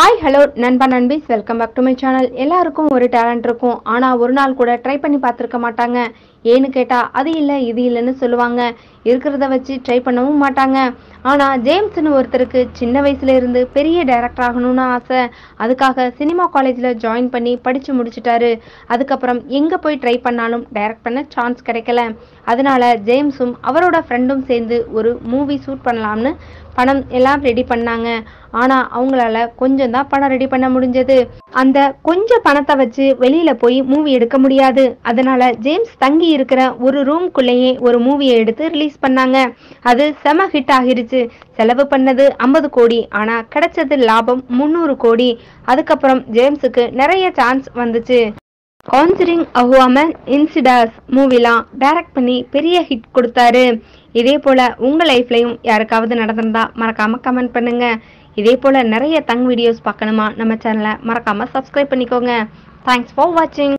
hi hello நண்பா நண்பீஸ் welcome back to my channel எல்லாருக்கும் ஒரு டேலண்ட் இருக்கும் ஆனால் ஒரு நாள் கூட ட்ரை பண்ணி பார்த்துருக்க மாட்டாங்க ஏன்னு கேட்டால் அது இல்லை இது இல்லைன்னு சொல்லுவாங்க இருக்கிறத வச்சு ட்ரை பண்ணவும் மாட்டாங்க ஆனால் ஜேம்ஸ்னு ஒருத்தருக்கு சின்ன வயசுல இருந்து பெரிய டைரக்டர் ஆகணும்னு ஆசை அதுக்காக சினிமா காலேஜில் ஜாயின் பண்ணி படித்து முடிச்சிட்டாரு அதுக்கப்புறம் எங்கே போய் ட்ரை பண்ணாலும் டைரக்ட் பண்ண சான்ஸ் கிடைக்கல அதனால ஜேம்ஸும் அவரோட ஃப்ரெண்டும் சேர்ந்து ஒரு மூவி ஷூட் பண்ணலாம்னு பணம் எல்லாம் ரெடி பண்ணாங்க ஆனா அவங்களால கொஞ்சம் தான் பணம் ரெடி பண்ண முடிஞ்சது அந்த கொஞ்சம் பணத்தை வச்சு வெளியில போய் மூவி எடுக்க முடியாது அதனால ஜேம்ஸ் தங்கி இருக்கிற ஒரு ரூம்குள்ளேயே ஒரு மூவியை எடுத்து ரிலீஸ் பண்ணாங்க அது செம ஹிட் ஆகிருச்சு செலவு பண்ணது ஐம்பது கோடி ஆனா கிடைச்சது லாபம் முந்நூறு கோடி அதுக்கப்புறம் ஜேம்ஸுக்கு நிறைய சான்ஸ் வந்துச்சு கான்சரிங் அஹுவாமன் இன்சிடாஸ் மூவிலாம் டைரக்ட் பண்ணி பெரிய ஹிட் கொடுத்தாரு இதே போல உங்க லைஃப்லயும் யாருக்காவது நடந்திருந்தா மறக்காம கமெண்ட் பண்ணுங்க இதே போல நிறைய தங் வீடியோஸ் பார்க்கணுமா நம்ம சேனலை மறக்காம சப்ஸ்கிரைப் பண்ணிக்கோங்க தேங்க்ஸ் ஃபார் வாட்சிங்